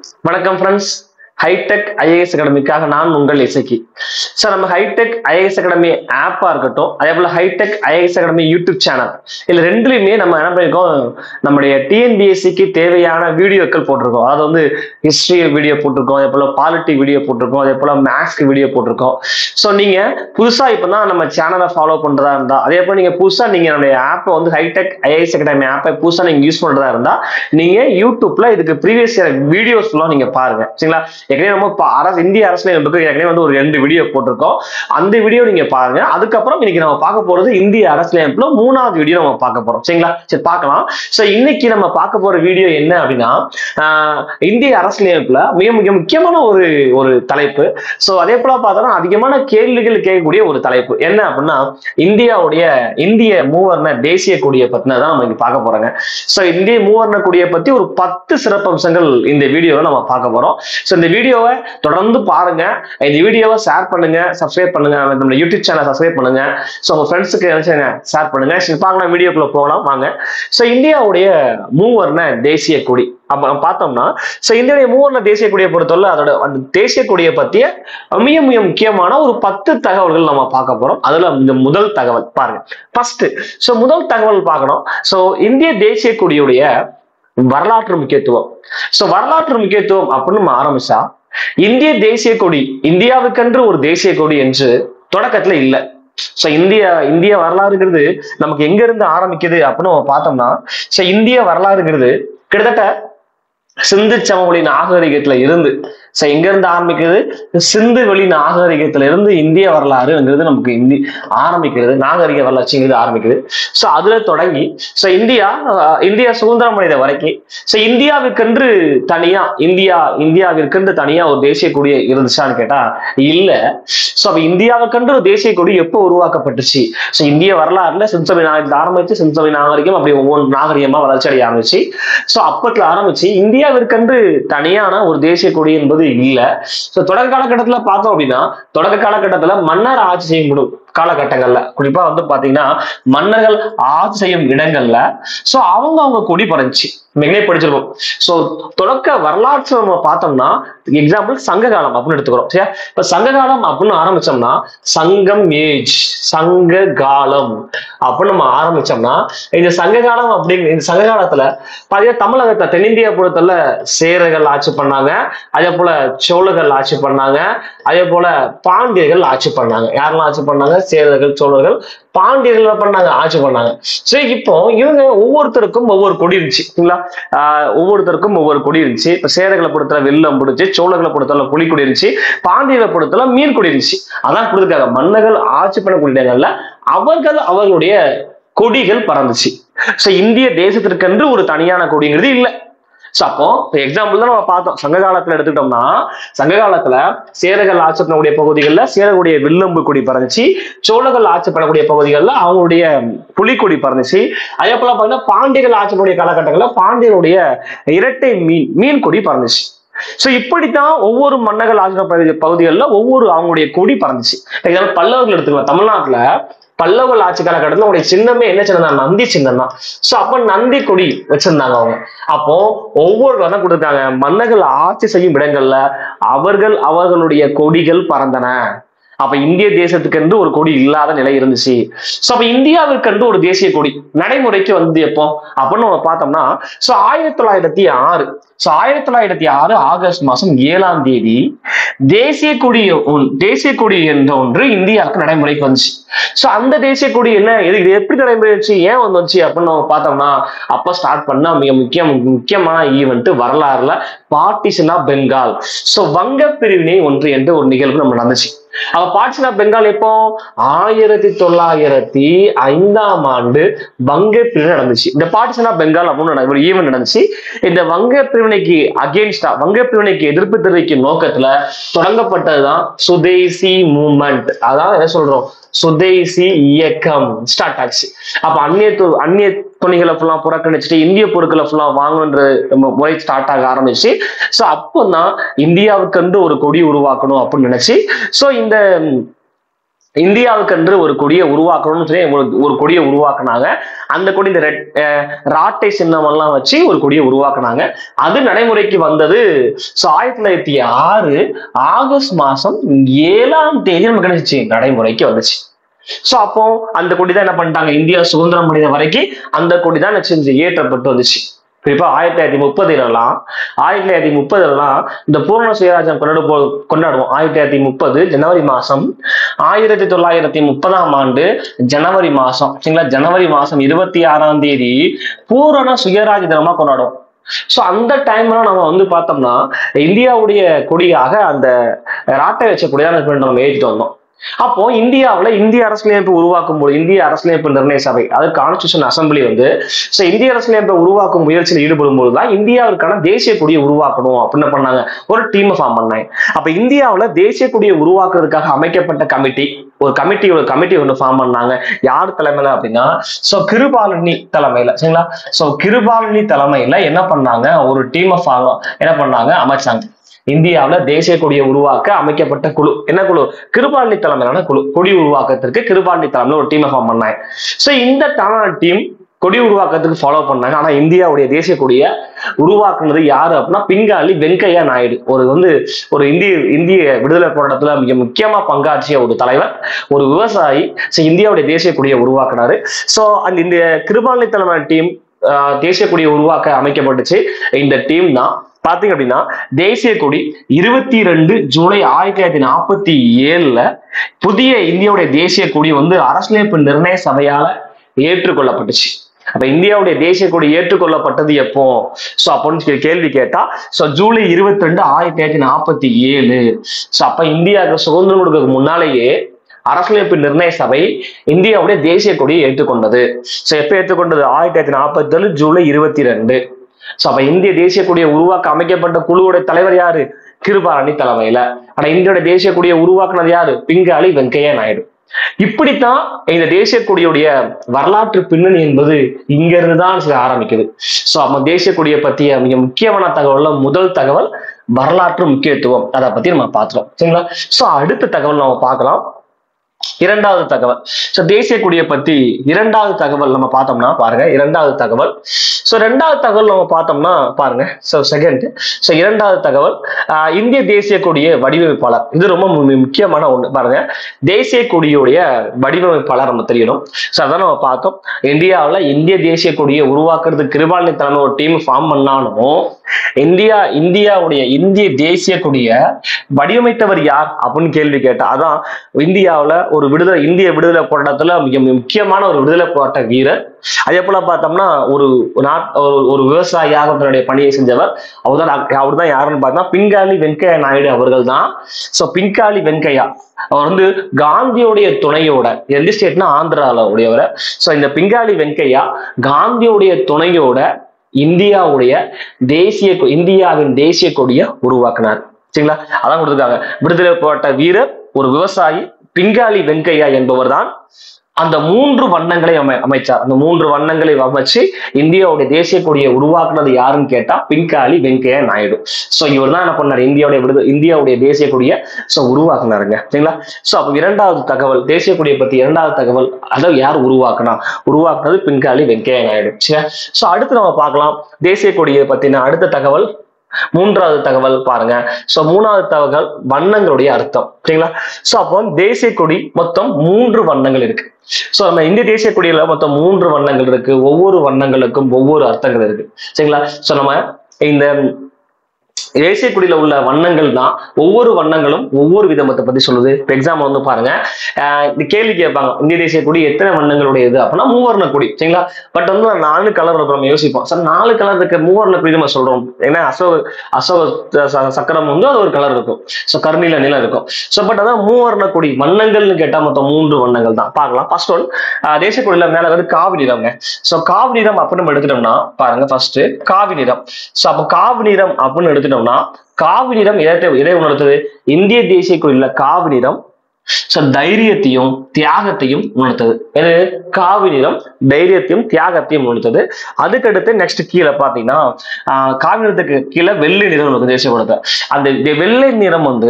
வணக்கம் friends hitech IAS அகாடமிக்காக நான் உங்கள் இசைக்கு சார் நம்ம ஹைடெக் ஐஏஎஸ் அகாடமி ஆப்பா இருக்கட்டும் அதே போல hitech IAS academy YouTube channel இதுல ரெண்டுலையுமே நம்ம என்ன பண்ணிருக்கோம் நம்முடைய டிஎன்பிஎஸ்சிக்கு தேவையான வீடியோக்கள் போட்டிருக்கோம் அதாவது வந்து ஹிஸ்டரி வீடியோ போட்டிருக்கோம் அதே போல பாலிட்டி வீடியோ போட்டிருக்கோம் அதே போல மேக்ஸ்க்கு வீடியோ போட்டிருக்கோம் ஸோ நீங்க புதுசா இப்பதான் நம்ம சேனலை ஃபாலோ பண்றதா இருந்தா அதே போல நீங்க புதுசா நீங்க நம்முடைய ஆப்பை வந்து ஹைடெக் ஐஏஎஸ் அகாடமி ஆப்பை புதுசா நீங்க யூஸ் பண்றதா இருந்தா நீங்க யூடியூப்ல இதுக்கு ப்ரீவியஸ் இயர் வீடியோஸ் எல்லாம் நீங்க பாருங்க சரிங்களா ஏற்கனவே நம்ம பா- அரசு இந்திய அரசுல நமக்கு ஏற்கனவே வந்து ஒரு ரெண்டு வீடியோ போட்டிருக்கோம் அந்த வீடியோ நீங்க பாருங்க அதுக்கப்புறம் இன்னைக்கு நம்ம பார்க்க போறது இந்திய அரசியலமைப்புல மூணாவது வீடியோ நம்ம பார்க்க போறோம் சரிங்களா சரி பார்க்கலாம் சோ இன்னைக்கு நம்ம பார்க்க போற வீடியோ என்ன அப்படின்னா ஆஹ், இந்திய அரசியலமைப்புல மிக மிக முக்கியமான ஒரு ஒரு தலைப்பு சோ அதே போல பார்த்தோம்னா அதிகமான கேள்விகள் கேட்கக்கூடிய ஒரு தலைப்பு என்ன அப்படின்னா இந்தியாவுடைய இந்திய மூவர்ண தேசிய கொடியை பத்தினதான் நம்ம இங்க பார்க்க போறோங்க சோ இந்திய மூவர்ண கொடியை பத்தி ஒரு பத்து சிறப்பம்சங்கள் இந்த வீடியோவை நம்ம பார்க்க போறோம் சோ இந்த வீடியோவை தொடர்ந்து பாருங்க இந்த வீடியோவை ஷேர் பண்ணுங்க சப்ஸ்கிரைப் பண்ணுங்க நம்ம யூடியூப் சேனல் சப்ஸ்கிரைப் பண்ணுங்க ஸோ உங்க ஃப்ரெண்ட்ஸுக்கு நினைச்சுங்க ஷேர் பண்ணுங்க சரி பார்க்கலாம் வீடியோக்குள்ள போகலாம் வாங்க ஸோ இந்தியாவுடைய மூவர்ண தேசிய கொடி அப்ப நம்ம பார்த்தோம்னா ஸோ இந்தியாவுடைய மூவர்ண தேசிய கொடியை பொறுத்தவரை அதோட அந்த தேசிய கொடியை பத்திய மிக மிக முக்கியமான ஒரு பத்து தகவல்கள் நம்ம பார்க்க போறோம் அதுல இந்த முதல் தகவல் பாருங்க ஃபர்ஸ்ட் ஸோ முதல் தகவல் பார்க்கணும் ஸோ இந்திய தேசிய கொடியுடைய வரலாற்று முக்கியத்துவம் ஸோ வரலாற்று முக்கியத்துவம் அப்படின்னு நம்ம ஆரம்பிச்சா இந்திய தேசிய கொடி இந்தியாவுக்கென்று ஒரு தேசிய கொடி என்று தொடக்கத்துல இல்ல சோ இந்திய இந்திய வரலாறுங்கிறது நமக்கு எங்க இருந்து ஆரம்பிக்குது அப்படின்னு நம்ம பார்த்தோம்னா சோ இந்திய வரலாறுங்கிறது கிட்டத்தட்ட சிந்து சமவெளி நாகரிகத்துல இருந்து சோ எங்க இருந்து ஆரம்பிக்குது சிந்து வெளி நாகரிகத்துல இருந்து இந்திய வரலாறுங்கிறது நமக்கு இந்தி ஆரம்பிக்கிறது நாகரிக வளர்ச்சிங்கிறது ஆரம்பிக்குது சோ அதுல தொடங்கி சோ இந்தியா அஹ், இந்தியா சுதந்திரம் அடைந்த வரைக்கும் சோ இந்தியாவுக்கென்று தனியா இந்தியா இந்தியாவிற்கென்று தனியா ஒரு தேசிய கொடி இருந்துச்சான்னு கேட்டா இல்ல சோ அப்ப இந்தியாவுக்கென்று ஒரு தேசிய கொடி எப்போ உருவாக்கப்பட்டுச்சு சோ இந்திய வரலாறுல சிம்சபை நாகரிகத்தில் ஆரம்பிச்சு சிம்சபை நாகரிகம் அப்படி ஒவ்வொரு நாகரிகமா வளர்ச்சி அடைய ஆரம்பிச்சு சோ அப்பத்துல ஆரம்பிச்சு இந்தியாவிற்கென்று தனியான ஒரு தேசிய கொடி என்பது இல்ல சோ தொடக்க காலகட்டத்துல பார்த்தோம் அப்படின்னா தொடக்க காலகட்டத்துல மன்னர் ஆட்சி செய்யும் காலகட்டங்கள்ல குறிப்பா வந்து பாத்தீங்கன்னா மன்னர்கள் ஆட்சி செய்யும் இடங்கள்ல சோ அவங்க அவங்க கொடி பறந்துச்சு மிகனே படிச்சிருப்போம் சோ தொடக்க வரலாற்று நம்ம பார்த்தோம்னா எக்ஸாம்பிள் சங்க காலம் அப்படின்னு எடுத்துக்கிறோம் சரியா இப்ப சங்க காலம் அப்படின்னு ஆரம்பிச்சோம்னா சங்கம் ஏஜ் சங்க காலம் அப்படின்னு நம்ம ஆரம்பிச்சோம்னா இந்த சங்க காலம் அப்படிங்கிற இந்த சங்க காலத்துல பாத்தீங்கன்னா தமிழகத்தை தென்னிந்தியா பொறுத்தல சேரர்கள் ஆட்சி பண்ணாங்க அதே போல சோழர்கள் ஆட்சி பண்ணாங்க அதே போல பாண்டியர்கள் ஆட்சி பண்ணாங்க யாரெல்லாம் ஆட்சி பண்ணாங்க சேரர்கள் சோழர்கள் பாண்டியர்கள் என்ன பண்ணாங்க ஆட்சி பண்ணாங்க சரி இப்போ இவங்க ஒவ்வொருத்தருக்கும் ஒவ்வொரு கொடி இருந்துச்சு சரிங்களா ஆஹ் ஒவ்வொருத்தருக்கும் ஒவ்வொரு கொடி இருந்துச்சு இப்ப சேரர்களை பொறுத்தல வெள்ளம் பிடிச்சு சோழர்களை பொறுத்தல புலிக்கொடி இருந்துச்சு பாண்டியர்களை பொறுத்தல மீன் கொடி இருந்துச்சு அதான் கொடுத்துருக்காங்க மன்னர்கள் ஆட்சி பண்ணக்கூடிய இடங்கள்ல அவர்கள் அவர்களுடைய கொடிகள் பறந்துச்சு சோ இந்திய தேசத்திற்கென்று ஒரு தனியான கொடிங்கிறது இல்ல சோ அப்போ இப்போ எக்ஸாம்பிள் தான் நம்ம பார்த்தோம் சங்க காலத்துல எடுத்துக்கிட்டோம்னா சங்க காலத்துல சேரர்கள் ஆட்சி பண்ணக்கூடிய பகுதிகளில் சேரர்களுடைய வில்லம்பு கொடி பறந்துச்சு சோழர்கள் ஆட்சி பண்ணக்கூடிய பகுதிகளில் அவங்களுடைய புலிக்கொடி பறந்துச்சு அதே போல பார்த்தீங்கன்னா பாண்டியர்கள் ஆட்சி பண்ணக்கூடிய காலகட்டங்களில் பாண்டியருடைய இரட்டை மீன் மீன் கொடி பறந்துச்சு சோ இப்படித்தான் ஒவ்வொரு மன்னர்கள் ஆட்சி பகுதி பகுதிகளில் ஒவ்வொரு அவங்களுடைய கொடி பறந்துச்சு எக்ஸாம்பிள் பல்லவர்கள் எடுத்துக்கலாம் தமிழ்நாட்டுல பல்லவர்கள் ஆட்சி காலகட்டத்தில் அவங்களுடைய சின்னமே என்ன சின்னம் நந்தி சின்னம் தான் சோ அப்ப நந்தி கொடி வச்சிருந்தாங்க அவங்க அப்போ ஒவ்வொரு தான் கொடுத்துருக்காங்க மன்னர்கள் ஆட்சி செய்யும் இடங்கள்ல அவர்கள் அவர்களுடைய கொடிகள் பறந்தன அப்ப இந்திய தேசத்துக்கென்று ஒரு கொடி இல்லாத நிலை இருந்துச்சு சோ அப்ப இந்தியாவிற்கென்று ஒரு தேசிய கொடி நடைமுறைக்கு வந்து எப்போ அப்படின்னு நம்ம பார்த்தோம்னா சோ ஆயிரத்தி தொள்ளாயிரத்தி ஆறு சோ ஆயிரத்தி தொள்ளாயிரத்தி ஆறு ஆகஸ்ட் மாசம் ஏழாம் தேதி தேசிய கொடி ஒன்- தேசிய கொடி என்ற ஒன்று இந்தியாவுக்கு நடைமுறைக்கு வந்துச்சு சோ அந்த தேசிய கொடி என்ன இது இது எப்படி நடைமுறை வந்துச்சு ஏன் வந்துச்சு அப்படின்னு நம்ம பார்த்தோம்னா அப்ப ஸ்டார்ட் பண்ண மிக முக்கியம் முக்கியமான ஈவெண்ட் வரலாறுல பார்ட்டிஷன் ஆஃப் பெங்கால் சோ வங்க பிரிவினை ஒன்று என்று ஒரு நிகழ்வு நம்ம நடந்துச்சு அவ பார்ட்டிஷன் ஆஃப் பெங்கால் எப்போ ஆயிரத்தி தொள்ளாயிரத்தி ஐந்தாம் ஆண்டு வங்க பிரிவினை நடந்துச்சு இந்த பார்ட்டிஷன் ஆஃப் பெங்கால் அப்படின்னு நட- ஒரு ஈவெண்ட் நடந்துச்சு இந்த வங்க பிரிவினைக்கு அகேன்ஸ்டா வங்க பிரிவினைக்கு எதிர்ப்பு தெரிவிக்கும் நோக்கத்துல தொடங்கப்பட்டதுதான் சுதேசி மூமெண்ட் அதான் என்ன சொல்றோம் சுதேசி இயக்கம் ஸ்டார்ட் ஆச்சு அப்ப அந்நிய து- அந்நிய துணிகளை ஃபுல்லா புறக்கணிச்சுட்டு இந்திய பொருட்களை ஃபுல்லா வாங்கணுன்ற மு- முறை ஸ்டார்ட் ஆக ஆரம்பிச்சு சோ அப்போதான் இந்தியாவுக்கு வந்து ஒரு கொடி உருவாக்கணும் அப்படின்னு நினைச்சு சோ இந்த இந்தியாவுக்கென்று ஒரு கொடியை உருவாக்கணும்னு சொல்லி ஒரு ஒரு கொடியை உருவாக்குனாங்க அந்த கொடி இந்த ரெட் அஹ், ராட்டை சின்னம் எல்லாம் வச்சு ஒரு கொடியை உருவாக்குனாங்க அது நடைமுறைக்கு வந்தது ஸோ ஆயிரத்தி தொள்ளாயிரத்தி ஆறு ஆகஸ்ட் மாசம் ஏழாம் தேதி நமக்கு என்ன செஞ்சுச்சு? நடைமுறைக்கு வந்துச்சு ஸோ அப்போ அந்த கொடி தான் என்ன பண்ணிட்டாங்க இந்தியா சுதந்திரம் அடைந்த வரைக்கும் அந்த கொடி தான் என்ன செஞ்சு ஏற்றப்பட்டு வந்துச்சு குறிப்பா ஆயிரத்தி தொள்ளாயிரத்தி முப்பதுலலாம் ஆயிரத்தி தொள்ளாயிரத்தி முப்பதுலலாம் இந்த பூர்ண சுயராஜ்யம் கொண்டாடு போ கொண்டாடுவோம் ஆயிரத்தி தொள்ளாயிரத்தி முப்பது ஜனவரி மாசம் ஆயிரத்தி தொள்ளாயிரத்தி முப்பதாம் ஆண்டு ஜனவரி மாசம் சரிங்களா ஜனவரி மாசம் இருபத்தி ஆறாம் தேதி பூரண சுயராஜ் தினமா கொண்டாடுவோம் ஸோ அந்த டைம்ல நம்ம வந்து பார்த்தோம்னா இந்தியாவுடைய கொடியாக அந்த ராட்டை வச்ச கொடி தான் நம்ம ஏற்றிட்டு வந்தோம் அப்போ இந்தியாவுல இந்திய அரசியலமைப்பு உருவாக்கும் போது இந்திய அரசியலமைப்பு நிர்ணய சபை அது கான்ஸ்டியூஷன் அசம்பிளி வந்து ஸோ இந்திய அரசியலமைப்பை உருவாக்கும் முயற்சியில் ஈடுபடும் போது தான் இந்தியாவுக்கான தேசிய கொடியை உருவாக்கணும் அப்படின்னு என்ன பண்ணாங்க ஒரு டீமை ஃபார்ம் பண்ணாங்க அப்ப இந்தியாவுல தேசிய கொடியை உருவாக்குறதுக்காக அமைக்கப்பட்ட கமிட்டி ஒரு கமிட்டி ஒரு கமிட்டி ஒன்று ஃபார்ம் பண்ணாங்க யார் தலைமையில அப்படின்னா ஸோ கிருபாலினி தலைமையில சரிங்களா ஸோ கிருபாலினி தலைமையில என்ன பண்ணாங்க ஒரு டீமை ஃபார்ம் என்ன பண்ணாங்க அமைச்சாங்க இந்தியாவுல தேசிய கொடியை உருவாக்க அமைக்கப்பட்ட குழு என்ன குழு கிருபாலினி தலைமையிலான குழு கொடி உருவாக்கத்திற்கு கிருபாலினி தலைமையில ஒரு டீமை ஃபார்ம் பண்ணாங்க ஸோ இந்த டீம் கொடி உருவாக்கத்துக்கு ஃபாலோ பண்ணாங்க ஆனா இந்தியாவுடைய தேசிய கொடியை உருவாக்குனது யாரு அப்படின்னா பிங்காலி வெங்கையா நாயுடு ஒரு வந்து ஒரு இந்திய இந்திய விடுதலை போராட்டத்துல மிக முக்கியமா பங்காற்றிய ஒரு தலைவர் ஒரு விவசாயி ஸோ இந்தியாவுடைய தேசிய கொடியை உருவாக்குனாரு ஸோ அந்த இந்த கிருபாலினி தலைமை டீம் தேசிய கொடியை உருவாக்க அமைக்கப்பட்டுச்சு இந்த டீம் தான் பாத்தீங்க அப்படின்னா தேசிய கொடி இருபத்தி ரெண்டு ஜூலை ஆயிரத்தி தொள்ளாயிரத்தி நாற்பத்தி ஏழுல புதிய இந்தியாவுடைய தேசிய கொடி வந்து அரசியலமைப்பு நிர்ணய சபையால ஏற்றுக்கொள்ளப்பட்டுச்சு அப்ப இந்தியாவுடைய தேசிய கொடி ஏற்றுக்கொள்ளப்பட்டது எப்போ சோ அப்படின்னு சொல்லி கேள்வி கேட்டா சோ ஜூலை இருபத்தி ரெண்டு ஆயிரத்தி தொள்ளாயிரத்தி நாற்பத்தி ஏழு சோ அப்ப இந்தியாவுக்கு சுதந்திரம் கொடுக்கறதுக்கு முன்னாலேயே அரசியலமைப்பு நிர்ணய சபை இந்தியாவுடைய தேசிய கொடியை ஏற்றுக்கொண்டது சோ எப்ப ஏற்றுக்கொண்டது ஆயிரத்தி தொள்ளாயிரத்தி நாற்பத்தி ஏழு ஜூலை இருபத்தி ரெண்டு சோ அப்ப இந்திய தேசிய கொடியை உருவாக்க அமைக்கப்பட்ட குழுவுடைய தலைவர் யாரு கிருபாரணி தலைமையில ஆனா இந்தியோட தேசிய கொடியை உருவாக்குனது யாரு பிங்காளி வெங்கையா நாயுடு இப்படித்தான் இந்த தேசிய கொடியுடைய வரலாற்று பின்னணி என்பது இங்க இருந்து தான் சில ஆரம்பிக்குது சோ நம்ம தேசிய கொடியை பத்திய மிக முக்கியமான தகவல்ல முதல் தகவல் வரலாற்று முக்கியத்துவம் அதை பத்தி நம்ம பார்த்துறோம் சரிங்களா சோ அடுத்த தகவல் நம்ம பார்க்கலாம் இரண்டாவது தகவல் சோ தேசிய கொடியை பத்தி இரண்டாவது தகவல் நம்ம பார்த்தோம்னா பாருங்க இரண்டாவது தகவல் சோ ரெண்டாவது தகவல் நம்ம பார்த்தோம்னா பாருங்க சோ செகண்ட் சோ இரண்டாவது தகவல் ஆஹ் இந்திய தேசிய கொடிய வடிவமைப்பாளர் இது ரொம்ப மு- முக்கியமான ஒண்ணு பாருங்க தேசிய கொடியுடைய வடிவமைப்பாளர் நம்ம தெரியணும் சோ அதான் நம்ம பார்த்தோம் இந்தியாவுல இந்திய தேசிய கொடியை உருவாக்குறதுக்கு கிருபாலினி தலைமை ஒரு டீம் ஃபார்ம் பண்ணாலும் இந்தியா இந்தியாவுடைய இந்திய தேசிய கொடிய வடிவமைத்தவர் யார் அப்படின்னு கேள்வி கேட்டா அதான் இந்தியாவுல ஒரு விடுதலை இந்திய விடுதலை போராட்டத்துல மிக முக்கியமான ஒரு விடுதலை போராட்ட வீரர் அதே போல பார்த்தோம்னா ஒரு நாட் ஒரு- ஒரு விவசாயியாக தன்னுடைய பணியை செஞ்சவர் அவர் தான் அவர் தான் யாருன்னு பார்த்தா பிங்காலி வெங்கையா நாயுடு அவர்கள் தான் ஸோ பிங்காலி வெங்கையா அவர் வந்து காந்தியோடைய துணையோட எந்த ஸ்டேட்னா ஆந்திரால உடையவர் ஸோ இந்த பிங்காலி வெங்கையா காந்தியோடைய துணையோட இந்தியாவுடைய தேசிய கொ- இந்தியாவின் தேசிய கொடியை உருவாக்குனார் சரிங்களா அதான் கொடுத்துருக்காங்க விடுதலை போராட்ட வீரர் ஒரு விவசாயி பிங்காலி வெங்கையா என்பவர் தான் அந்த மூன்று வண்ணங்களை அமை அமைச்சார் அந்த மூன்று வண்ணங்களை அமைச்சு இந்தியாவுடைய தேசிய கொடியை உருவாக்குனது யாருன்னு கேட்டா பிங்காலி வெங்கையா நாயுடு சோ இவர் தான் என்ன பண்ணார் இந்தியாவுடைய விடுதலை இந்தியாவுடைய தேசிய கொடியை சோ உருவாக்குனாருங்க சரிங்களா சோ அப்ப இரண்டாவது தகவல் தேசிய கொடியை பத்தி இரண்டாவது தகவல் அதை யார் உருவாக்குனா உருவாக்குனது பிங்காலி வெங்கையா நாயுடு சரியா சோ அடுத்து நம்ம பார்க்கலாம் தேசிய கொடியை பத்தின அடுத்த தகவல் மூன்றாவது தகவல் பாருங்க சோ மூணாவது தகவல் வண்ணங்களுடைய அர்த்தம் சரிங்களா சோ அப்போ தேசிய கொடி மொத்தம் மூன்று வண்ணங்கள் இருக்கு சோ நம்ம இந்திய தேசிய கொடியில மொத்தம் மூன்று வண்ணங்கள் இருக்கு ஒவ்வொரு வண்ணங்களுக்கும் ஒவ்வொரு அர்த்தங்கள் இருக்கு சரிங்களா சோ நம்ம இந்த தேசிய கொடியில உள்ள வண்ணங்கள் தான் ஒவ்வொரு வண்ணங்களும் ஒவ்வொரு விதமத்தை பத்தி சொல்லுது இப்போ எக்ஸாம்பிள் வந்து பாருங்க ஆஹ் இந்த கேள்வி கேட்பாங்க இந்திய தேசிய கொடி எத்தனை வண்ணங்களுடையது அப்படின்னா மூவர்ண கொடி சரிங்களா பட் வந்து நான் நாலு கலர் இருக்கும் நம்ம யோசிப்போம் சார் நாலு கலர் இருக்க மூவர்ண கொடி நம்ம சொல்றோம் ஏன்னா அசோக அசோக ச- சக்கரம் வந்து அது ஒரு கலர் இருக்கும் ஸோ கருநீல நிலம் இருக்கும் ஸோ பட் அதான் மூவர்ண கொடி வண்ணங்கள்னு கேட்டா மொத்தம் மூன்று வண்ணங்கள் தான் பார்க்கலாம் ஃபர்ஸ்ட் ஒன் தேசிய கொடியில மேல வந்து காவி நிறம்ங்க ஸோ காவி நிறம் அப்படின்னு நம்ம எடுத்துட்டோம்னா பாருங்க ஃபர்ஸ்ட் காவி நிறம் ஸோ அப்போ காவி நிறம் அப்படின்னு எடுத்துட்டோம்னா காவி நிறம் எதை எதை உணர்த்துது இந்திய தேசிய கொடியில காவி நிறம் ஸோ தைரியத்தையும் தியாகத்தையும் உணர்த்தது இது காவி நிறம் தைரியத்தையும் தியாகத்தையும் உணர்த்தது அதுக்கடுத்து நெக்ஸ்ட் கீழே பார்த்தீங்கன்னா ஆஹ் காவி நிறத்துக்கு கீழே வெள்ளை நிறம் இருக்கு தேசிய குணத்தை அந்த வெ- வெள்ளை நிறம் வந்து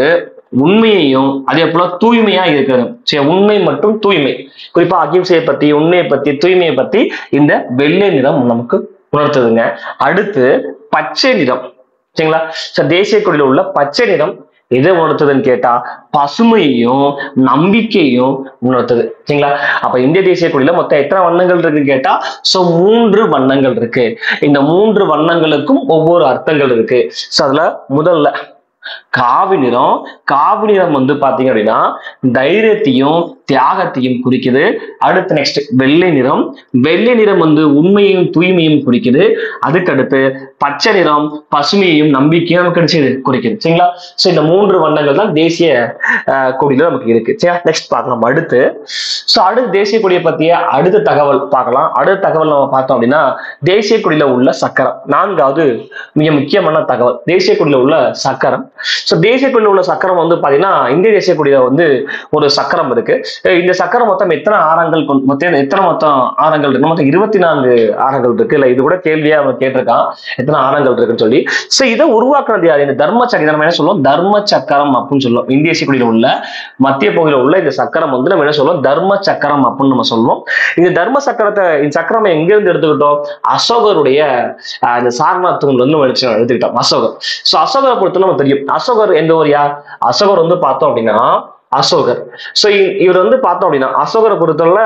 உண்மையையும் அதே போல தூய்மையா இருக்கிறது சரி உண்மை மற்றும் தூய்மை குறிப்பா அகிம்சையை பத்தி உண்மையை பத்தி தூய்மையை பத்தி இந்த வெள்ளை நிறம் நமக்கு உணர்த்துதுங்க அடுத்து பச்சை நிறம் சரிங்களா So, தேசிய கொடியில உள்ள பச்சை நிறம் எதை உணர்த்துதுன்னு கேட்டா பசுமையையும் நம்பிக்கையும் உணர்த்துது சரிங்களா அப்ப இந்திய தேசிய கொடியில மொத்தம் எத்தனை வண்ணங்கள் இருக்குன்னு கேட்டா சோ மூன்று வண்ணங்கள் இருக்கு இந்த மூன்று வண்ணங்களுக்கும் ஒவ்வொரு அர்த்தங்கள் இருக்கு சோ அதுல முதல்ல காவி நிறம் காவி நிறம் வந்து பாத்தீங்க அப்படின்னா தைரியத்தையும் தியாகத்தையும் குறிக்குது அடுத்து நெக்ஸ்ட் வெள்ளை நிறம் வெள்ளை நிறம் வந்து உண்மையையும் தூய்மையும் குறிக்குது அதுக்கடுத்து பச்சை நிறம் பசுமையையும் நம்பிக்கையும் நமக்கு கிடைச்சது குறிக்குது சரிங்களா சோ இந்த மூன்று வண்ணங்கள் தான் தேசிய அஹ், கொடியில நமக்கு இருக்கு சரியா நெக்ஸ்ட் பார்க்கலாம் அடுத்து சோ அடுத்து தேசிய கொடியை பத்திய அடுத்த தகவல் பார்க்கலாம் அடுத்த தகவல் நம்ம பார்த்தோம் அப்படின்னா தேசிய கொடியில உள்ள சக்கரம் நான்காவது மிக முக்கியமான தகவல் தேசிய கொடியில உள்ள சக்கரம் சோ தேசிய கொடியில உள்ள சக்கரம் வந்து பாத்தீங்கன்னா இந்திய தேசிய கொடியில வந்து ஒரு சக்கரம் இருக்கு அஹ் இந்த சக்கரம் மொத்தம் எத்தனை ஆரங்கள் கொண்டு- மொத்தம் எத்தனை மொத்தம் ஆரங்கள் இருக்கு மொத்தம் இருபத்தி நான்கு ஆரங்கள் இருக்கு இல்ல இது கூட கேள்வியா அவன் கேட்டிருக்கான் எத்தனை ஆரங்கள் இருக்குன்னு சொல்லி சோ இதை உருவாக்குனது யாரு இந்த தர்ம சக்கரம் நம்ம என்ன சொல்லுவோம் தர்ம சக்கரம் அப்படின்னு சொல்லுவோம் இந்திய தேசிய கொடியில உள்ள மத்திய பகுதியில உள்ள இந்த சக்கரம் வந்து நம்ம என்ன சொல்லுவோம் தர்ம சக்கரம் அப்படின்னு நம்ம சொல்லுவோம் இந்த தர்ம சக்கரத்தை இந்த சக்கரம் எங்க இருந்து எடுத்துக்கிட்டோம் அசோகருடைய ஆஹ், இந்த சாரநாத் தூண்ல இருந்து எடுத்து எடுத்துக்கிட்டோம் அசோகர் சோ அசோகரை பொறுத்து நமக்கு தெரியும் அசோகர் எந்த ஒரு யார் அசோகர் வந்து பார்த்தோம் அப்படின்னா அசோகர் சோ இவர் வந்து பார்த்தோம் அப்படின்னா அசோகரை பொறுத்தவரை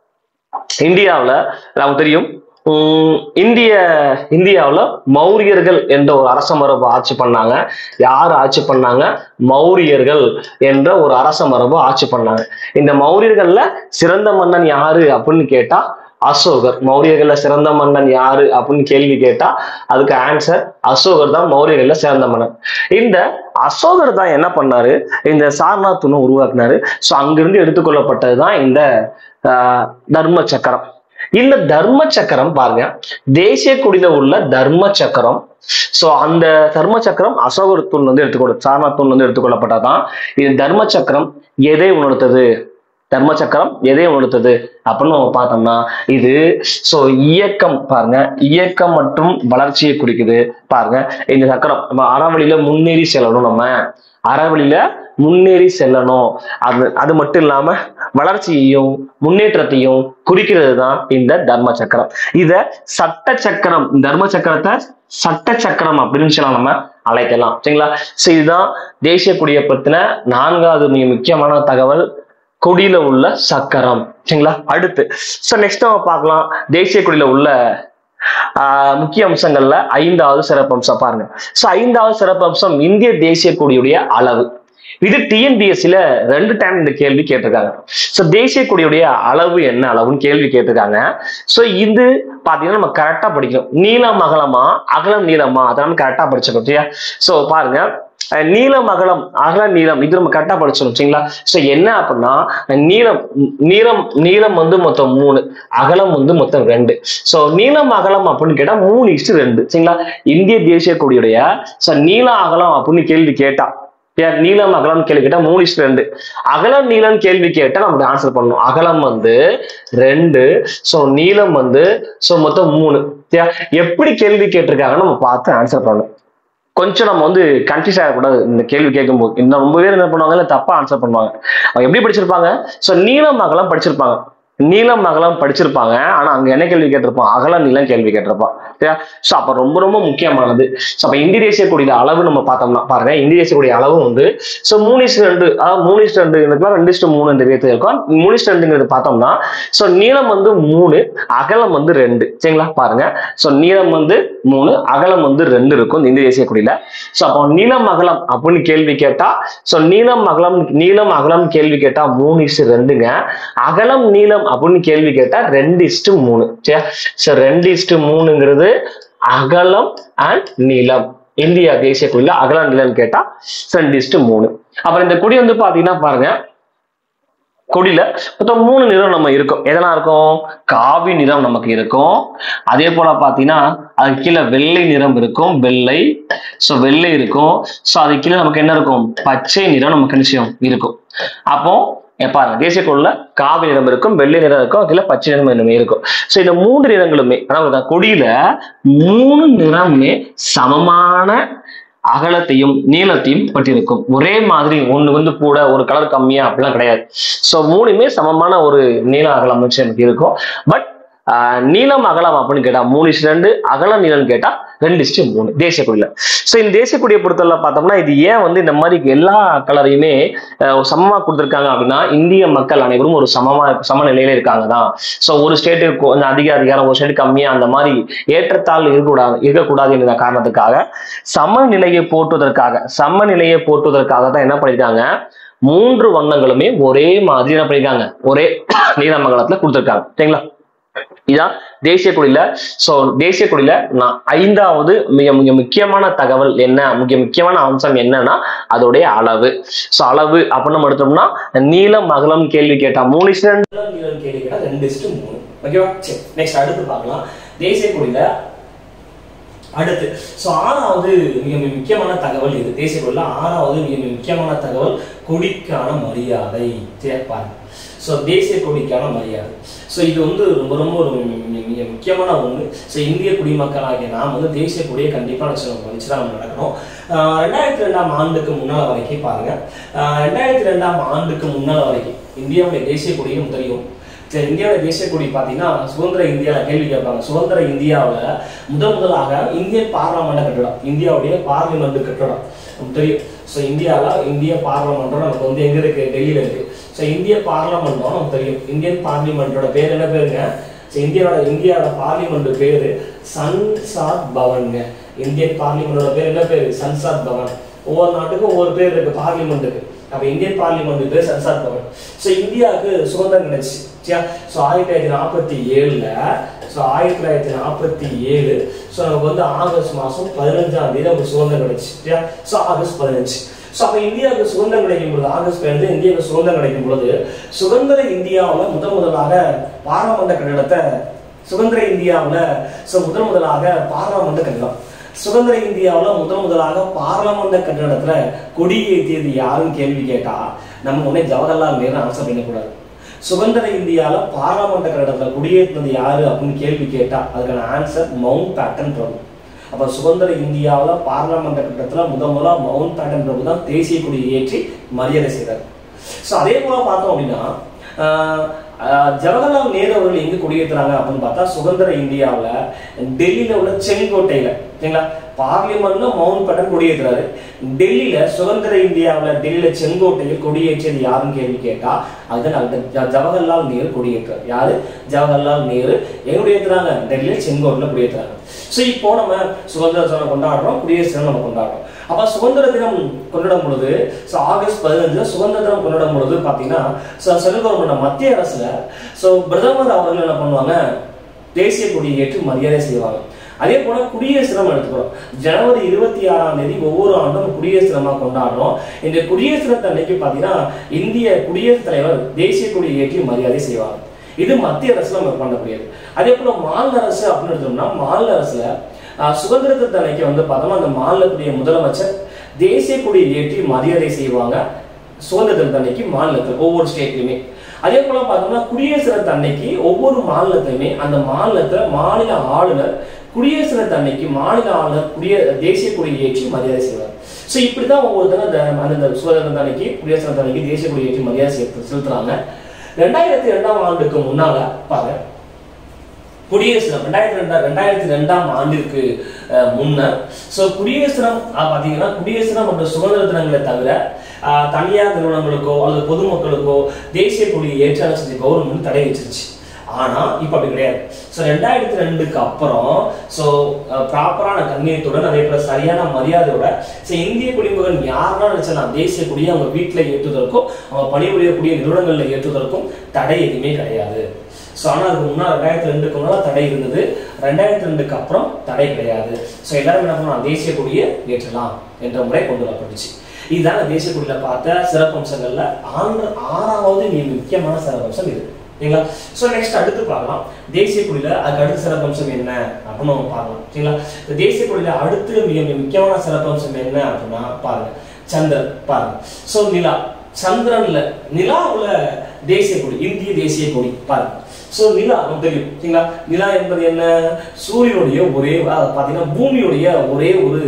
இந்தியாவுல நமக்கு தெரியும் உம், இந்திய இந்தியாவுல மௌரியர்கள் என்ற ஒரு அரச மரபு ஆட்சி பண்ணாங்க யார் ஆட்சி பண்ணாங்க மௌரியர்கள் என்ற ஒரு அரச மரபு ஆட்சி பண்ணாங்க இந்த மௌரியர்கள்ல சிறந்த மன்னன் யாரு அப்படின்னு கேட்டா அசோகர் மௌரியர்கள்ல சிறந்த மன்னன் யாரு அப்படின்னு கேள்வி கேட்டா அதுக்கு ஆன்சர் அசோகர் தான் மௌரியர்கள்ல சிறந்த மன்னன் இந்த அசோகர் தான் என்ன பண்ணாரு இந்த சாரநாத் தூணை உருவாக்குனாரு சோ அங்கிருந்து எடுத்துக்கொள்ளப்பட்டதுதான் இந்த ஆஹ், தர்ம சக்கரம் இந்த தர்ம சக்கரம் பாருங்க தேசிய கொடியில உள்ள தர்ம சக்கரம் சோ அந்த தர்ம சக்கரம் அசோகர் தூண் வந்து எடுத்துக்கொள்ள சாரநாத் தூண் வந்து எடுத்துக்கொள்ளப்பட்டதான் இது தர்ம சக்கரம் எதை உணர்த்தது தர்ம சக்கரம் எதை உணர்த்தது அப்படின்னு நம்ம பார்த்தோம்னா இது சோ இயக்கம் பாருங்க இயக்கம் மற்றும் வளர்ச்சியை குறிக்குது பாருங்க இந்த சக்கரம் நம்ம அறவழியில முன்னேறி செல்லணும் நம்ம அறவழியில முன்னேறி செல்லணும் அது அது மட்டும் இல்லாம வளர்ச்சியையும் முன்னேற்றத்தையும் குறிக்கிறது தான் இந்த தர்ம சக்கரம் இத சட்ட சக்கரம் தர்ம சக்கரத்தை சட்ட சக்கரம் அப்படின்னு சொல்லலாம் நம்ம அழைக்கலாம் சரிங்களா சோ இதுதான் தேசிய கொடியை பத்தின நான்காவது மிக முக்கியமான தகவல் கொடியில உள்ள சக்கரம் சரிங்களா அடுத்து சோ நெக்ஸ்ட் நம்ம பார்க்கலாம் தேசிய கொடியில உள்ள ஆஹ், முக்கிய அம்சங்கள்ல ஐந்தாவது சிறப்பம்சம் பாருங்க சோ ஐந்தாவது சிறப்பம்சம் இந்திய தேசிய கொடியுடைய அளவு இது டிஎன்பிஎஸ்சில ரெண்டு டைம் இந்த கேள்வி கேட்டிருக்காங்க சோ தேசிய கொடியுடைய அளவு என்ன அளவுன்னு கேள்வி கேட்டிருக்காங்க சோ இது பாத்தீங்கன்னா நம்ம கரெக்டா படிக்கணும் நீளம் அகலமா அகலம் நீளமா அதை நம்ம கரெக்டா படிச்சுக்கணும் சரியா சோ பாருங்க அஹ் நீளம் அகலம் அகல நீளம் இது நம்ம கரெக்டா படிச்சிடும் சரிங்களா சோ என்ன அப்படின்னா நீளம் நீளம் நீளம் வந்து மொத்தம் மூணு அகலம் வந்து மொத்தம் ரெண்டு சோ நீளம் அகலம் அப்படின்னு கேட்டா மூணு இஷ்டு ரெண்டு சரிங்களா இந்திய தேசிய கொடியுடைய சோ நீளம் அகலம் அப்படின்னு கேள்வி கேட்டா ஏன் நீளம் அகலம் கேள்வி கேட்டா மூணு இஷ்டு ரெண்டு அகலம் நீளம் கேள்வி கேட்டா நமக்கு ஆன்சர் பண்ணணும் அகலம் வந்து ரெண்டு சோ நீளம் வந்து சோ மொத்தம் மூணு சரியா? எப்படி கேள்வி கேட்டிருக்காங்கன்னு நம்ம பார்த்து ஆன்சர் பண்ணணும் கொஞ்சம் நம்ம வந்து கன்ஃபியூஸ் ஆகக்கூடாது இந்த கேள்வி கேட்கும்போது இன்னும் ரொம்ப பேர் என்ன பண்ணுவாங்க இல்ல தப்பா ஆன்சர் பண்ணுவாங்க அவங்க எப்படி படிச்சிருப்பாங்க சோ நீளம் அகலம் படிச்சிருப்பாங்க நீளம் அகலம் படிச்சிருப்பாங்க ஆனா அங்க என்ன கேள்வி கேட்டிருப்பான் அகலம் நீளம் கேள்வி கேட்டிருப்பான் சரியா சோ அப்ப ரொம்ப ரொம்ப முக்கியமானது சோ அப்ப இந்திய தேசிய கொடியில அளவு நம்ம பார்த்தோம்னா பாருங்க இந்திய தேசிய கொடிய அளவு வந்து சோ மூணு இஸ்டு ரெண்டு அதாவது மூணு இஸ்டு ரெண்டு இருக்கலாம் ரெண்டு இஸ்டு மூணு இந்த விதத்தில் இருக்கும் மூணு இஸ்டு ரெண்டுங்கிறது பார்த்தோம்னா சோ நீளம் வந்து மூணு அகலம் வந்து ரெண்டு சரிங்களா பாருங்க சோ நீளம் வந்து மூணு அகலம் வந்து ரெண்டு இருக்கும் இந்த இந்திய தேசிய கொடியில சோ அப்போ நீளம் அகலம் அப்படின்னு கேள்வி கேட்டா சோ நீளம் அகலம் நீளம் அகலம் கேள்வி கேட்டா மூணு இஸ்டு ரெண்டுங்க அகலம் நீளம் அப்படின்னு கேள்வி கேட்டா ரெண்டு இஸ்டு மூணு சரியா சோ ரெண்டு இஸ்டு மூணுங்கிறது அகலம் அண்ட் நீளம் இந்தியா தேசிய கொடியில அகலம் நீளம் கேட்டா ரெண்டு இஸ்டு மூணு அப்புறம் இந்த கொடி வந்து பாத்தீங்கன்னா பாருங்க கொடியில மொத்தம் மூணு நிறம் நம்ம இருக்கும் எதெல்லாம் இருக்கும் காவி நிறம் நமக்கு இருக்கும் அதே போல பாத்தீங்கன்னா அதுக்கு கீழே வெள்ளை நிறம் இருக்கும் வெள்ளை சோ வெள்ளை இருக்கும் சோ அதுக்கு கீழே நமக்கு என்ன இருக்கும் பச்சை நிறம் நமக்கு என்ன செய்யும் இருக்கும் அப்போ இங்க பாருங்க தேசிய கொடியில காவி நிறம் இருக்கும் வெள்ளை நிறம் இருக்கும் அதுல பச்சை நிறம் என்னமே இருக்கும் சோ இந்த மூன்று நிறங்களுமே அதாவது கொடியில மூணு நிறமுமே சமமான அகலத்தையும் நீளத்தையும் பட்டிருக்கும் ஒரே மாதிரி ஒண்ணு வந்து கூட ஒரு கலர் கம்மியா அப்படிலாம் கிடையாது ஸோ மூணுமே சமமான ஒரு நீள அகலம் வச்சு எனக்கு இருக்கும் பட் நீளம் அகலம் அப்படின்னு கேட்டா மூணு இஸ்டு ரெண்டு அகலம் நீளம் கேட்டா ரெண்டு இஸ்டு மூணு தேசிய கொடியில ஸோ இந்த தேசிய கொடியை பொறுத்தவரை பார்த்தோம்னா இது ஏன் வந்து இந்த மாதிரி எல்லா கலரையுமே அஹ், சமமா கொடுத்துருக்காங்க அப்படின்னா இந்திய மக்கள் அனைவரும் ஒரு சமமா சமநிலையில இருக்காங்க தான் ஸோ ஒரு ஸ்டேட்டு கொஞ்சம் அதிக அதிகாரம் ஒரு ஸ்டேட் கம்மியா அந்த மாதிரி ஏற்றத்தாழ் இருக்கக்கூடாது இருக்கக்கூடாது என்ற காரணத்துக்காக சமநிலையை போற்றுவதற்காக சமநிலையை போற்றுவதற்காக தான் என்ன பண்ணிருக்காங்க மூன்று வண்ணங்களுமே ஒரே மாதிரி என்ன பண்ணிருக்காங்க ஒரே நீலமங்கலத்துல கொடுத்துருக்காங்க சரிங்களா இதான் தேசிய கொடியில சோ தேசிய கொடியில நான் ஐந்தாவது மிக மிக முக்கியமான தகவல் என்ன மிக முக்கியமான அம்சம் என்னன்னா அதோடைய அளவு சோ அளவு அப்படின்னு நம்ம எடுத்தோம்னா நீளம் அகலம் கேள்வி கேட்டா மூணு இஸ்டு ரெண்டு நீளம் நீளம் கேள்வி கேட்டா ரெண்டு இஸ்டு மூணு ஓகேவா சரி நெக்ஸ்ட் அடுத்து பார்க்கலாம் தேசிய கொடியில அடுத்து ஸோ ஆறாவது மிக மிக முக்கியமான தகவல் இது தேசிய கொடியில ஆறாவது மிக மிக முக்கியமான தகவல் கொடிக்கான மரியாதை சரி பாருங்க ஸோ தேசிய கொடிக்கான மரியாதை ஸோ இது வந்து ரொம்ப ரொம்ப ஒரு மி- மி- மிக முக்கியமான ஒன்று ஸோ இந்திய குடிமக்களாகிய நாம் வந்து தேசிய கொடியை கண்டிப்பாக வச்சு தான் நம்ம நடக்கணும் ஆஹ் ரெண்டாயிரத்தி ரெண்டாம் ஆண்டுக்கு முன்னால் வரைக்கும் பாருங்க ஆஹ் ரெண்டாயிரத்தி ரெண்டாம் ஆண்டுக்கு முன்னால் வரைக்கும் இந்தியாவுடைய தேசிய கொடியும் தெரியும் சரி இந்தியாவோட தேசிய கொடி பார்த்தீங்கன்னா சுதந்திர இந்தியாவில் கேள்வி கேட்பாங்க சுதந்திர இந்தியாவில் முதல் முதலாக இந்தியன் பார்லமெண்ட் கட்டடம் இந்தியாவுடைய பார்லிமெண்ட் கட்டடம் நமக்கு தெரியும் ஸோ இந்தியாவில் இந்திய பார்லமெண்ட்டும் நமக்கு வந்து எங்க இருக்கு டெல்லியில இருக்கு ஸோ இந்திய பார்லமெண்ட்டும் நமக்கு தெரியும் இந்தியன் பார்லிமெண்டோட பேர் என்ன பேருங்க ஸோ இந்தியாவோட இந்தியாவோட பார்லிமெண்ட் பேரு சன்சாத் பவன்ங்க இந்தியன் பார்லிமெண்டோட பேர் என்ன பேரு சன்சாத் பவன் ஒவ்வொரு நாட்டுக்கும் ஒவ்வொரு பேர் இருக்கு பார்லிமெண்ட்டுக்கு அப்ப இந்தியன் பார்லிமெண்ட் பேர் சன்சாத் பவன் ஸோ இந்தியாவுக்கு சுதந்திரம் கிடைச்சு சரியா ஸோ ஆயிரத்தி தொள்ளாயிரத்தி நாற்பத்தி ஏழுல ஸோ ஆயிரத்தி தொள்ளாயிரத்தி நாற்பத்தி ஏழு ஸோ நமக்கு வந்து ஆகஸ்ட் மாதம் பதினஞ்சாம் தேதி நமக்கு சுதந்திரம் கிடைச்சு சரியா ஸோ ஆகஸ்ட் பதினஞ்சு ஸோ அப்போ இந்தியாவுக்கு சுதந்திரம் கிடைக்கும் பொழுது ஆகஸ்ட் பதினஞ்சு இந்தியாவுக்கு சுதந்திரம் கிடைக்கும் பொழுது சுதந்திர இந்தியாவில் முதன் முதலாக பாராளுமன்ற கட்டிடத்தை சுதந்திர இந்தியாவில் ஸோ முதன் முதலாக பாராளுமன்ற கட்டிடம் சுதந்திர இந்தியாவில் முதன் முதலாக பாராளுமன்ற கட்டிடத்துல கொடி ஏற்றியது யாருன்னு கேள்வி கேட்டா நம்ம உடனே ஜவஹர்லால் நேரு ஆன்சர் பண்ணக்கூடாது சுதந்திர இந்தியாவில் பாராளுமன்ற கட்டிடத்துல குடியேற்றினது யாரு அப்படின்னு கேள்வி கேட்டா அதுக்கான ஆன்சர் மவுண்ட் பேட்டன் பிரபு அப்ப சுதந்திர இந்தியாவில் பாராளுமன்ற கட்டத்துல முத முதலா மவுண்ட் பேட்டன் பிரபு தான் தேசிய கொடியை ஏற்றி மரியாதை செய்தார் ஸோ அதே போல பார்த்தோம் அப்படின்னா ஆஹ், ஆஹ், ஜவஹர்லால் நேரு அவர்கள் எங்க குடியேற்றுறாங்க அப்படின்னு பார்த்தா சுதந்திர இந்தியாவில் டெல்லியில உள்ள செங்கோட்டையில சரிங்களா பார்லிமெண்ட்ல மவுண்ட் பேட்டன் குடியேற்றுறாரு டெல்லியில சுதந்திர இந்தியாவில் டெல்லியில செங்கோட்டையில் கொடியேற்றியது யாருன்னு கேள்வி கேட்டா அதுதான் அந்த ஜ- ஜவஹர்லால் நேரு கொடியேற்றார் யாரு ஜவஹர்லால் நேரு எங்க குடியேற்றுறாங்க டெல்லியில செங்கோட்டில் குடியேற்றுறாங்க ஸோ இப்போ நம்ம சுதந்திர தினம் கொண்டாடுறோம் குடியரசு தினம் நம்ம கொண்டாடுறோம் அப்ப சுதந்திர தினம் கொண்டாடும் பொழுது ஸோ ஆகஸ்ட் பதினஞ்சுல சுதந்திர தினம் கொண்டாடும் பொழுது பார்த்தீங்கன்னா ஸோ சென்ட்ரல் கவர்மெண்ட் மத்திய அரசுல ஸோ பிரதமர் அவர்கள் என்ன பண்ணுவாங்க தேசிய கொடியை ஏற்று மரியாதை செய்வாங்க அதே போல குடியரசு தினம் எடுத்துக்கிறோம் ஜனவரி இருபத்தி ஆறாம் தேதி ஒவ்வொரு ஆண்டும் குடியரசு தினமா கொண்டாடுறோம் இந்த குடியரசு தினத்தை அன்னைக்கு பார்த்தீங்கன்னா இந்திய குடியரசுத் தலைவர் தேசிய கொடியை ஏற்றி மரியாதை செய்வாங்க இது மத்திய அரசுல நம்ம பண்ணக்கூடியது அதே போல மாநில அரசு அப்படின்னு எடுத்தோம்னா மாநில அரசுல ஆஹ், சுதந்திர தினத்தை அன்னைக்கு வந்து பார்த்தோம்னா அந்த மாநிலத்துடைய முதலமைச்சர் தேசிய கொடியை ஏற்றி மரியாதை செய்வாங்க சுதந்திர தினத்தை அன்னைக்கு மாநிலத்தில் ஒவ்வொரு ஸ்டேட்லையுமே அதே போல பார்த்தோம்னா குடியரசு தினத்தை அன்னைக்கு ஒவ்வொரு மாநிலத்திலுமே அந்த மாநிலத்துல மாநில ஆளுநர் குடியரசு தினத்தை அன்னைக்கு மாநில ஆளுநர் குடிய தேசிய கொடியை ஏற்றி மரியாதை செய்வார் ஸோ இப்படிதான் ஒவ்வொருத்தரும் அந்த அந்த சுதந்திர தினத்தை அன்னைக்கு குடியரசு தினத்தை அன்னைக்கு தேசிய கொடியை ஏற்றி மரியாதை செலுத்து- செலுத்துறாங்க ரெண்டாயிரத்தி ரெண்டாம் ஆண்டுக்கு முன்னால பாருங்க குடியரசு தினம் ரெண்டாயிரத்தி ரெண்டா ரெண்டாயிரத்தி ரெண்டாம் ஆண்டிற்கு அஹ், முன்னர் ஸோ குடியரசு தினம் அஹ், பார்த்தீங்கன்னா குடியரசு தினம் மற்றும் சுதந்திர தினங்களை தவிர அஹ், தனியார் நிறுவனங்களுக்கோ அல்லது பொதுமக்களுக்கோ தேசிய கொடியை ஏற்றாக செஞ்ச கவர்மெண்ட் தடை வச்சிருச்சு ஆனா இப்ப அப்படி கிடையாது ஸோ ரெண்டாயிரத்தி ரெண்டுக்கு அப்புறம் ஸோ ப்ராப்பரான கண்ணியத்துடன் அதே போல சரியான மரியாதையோட ஸோ இந்திய குடிமகன் யாரெல்லாம் நினைச்சலாம் தேசிய கொடியை அவங்க வீட்டில் ஏற்றுவதற்கும் அவங்க பணிபுரியக்கூடிய நிறுவனங்களில் ஏற்றுவதற்கும் தடை எதுவுமே கிடையாது ஸோ ஆனால் அதுக்கு முன்னால் ரெண்டாயிரத்தி ரெண்டுக்கு முன்னால் தடை இருந்தது ரெண்டாயிரத்தி ரெண்டுக்கு அப்புறம் தடை கிடையாது ஸோ எல்லாரும் என்ன பண்ணலாம் தேசிய கொடியை ஏற்றலாம் என்ற முறை கொண்டு வரப்பட்டுச்சு இதுதான் தேசிய கொடியில பார்த்த சிறப்பம்சங்கள்ல ஆண்டு ஆறாவது மிக முக்கியமான சிறப்பம்சம் இது சரிங்களா ஸோ நெக்ஸ்ட் அடுத்து பார்க்கலாம் தேசிய கொடியில அதுக்கு அடுத்த சிறப்பம்சம் என்ன அப்படின்னு நம்ம பார்க்கலாம் சரிங்களா இந்த தேசிய கொடியில அடுத்து மிக மிக முக்கியமான சிறப்பம்சம் என்ன அப்படின்னா பாருங்க சந்திரன் பாருங்க ஸோ நிலா சந்திரன்ல நிலாவுல தேசிய கொடி இந்திய தேசிய கொடி பாருங்க ஸோ நிலா நமக்கு தெரியும் சரிங்களா நிலா என்பது என்ன சூரியனுடைய ஒரே அஹ், பார்த்தீங்கன்னா பூமியுடைய ஒரே ஒரு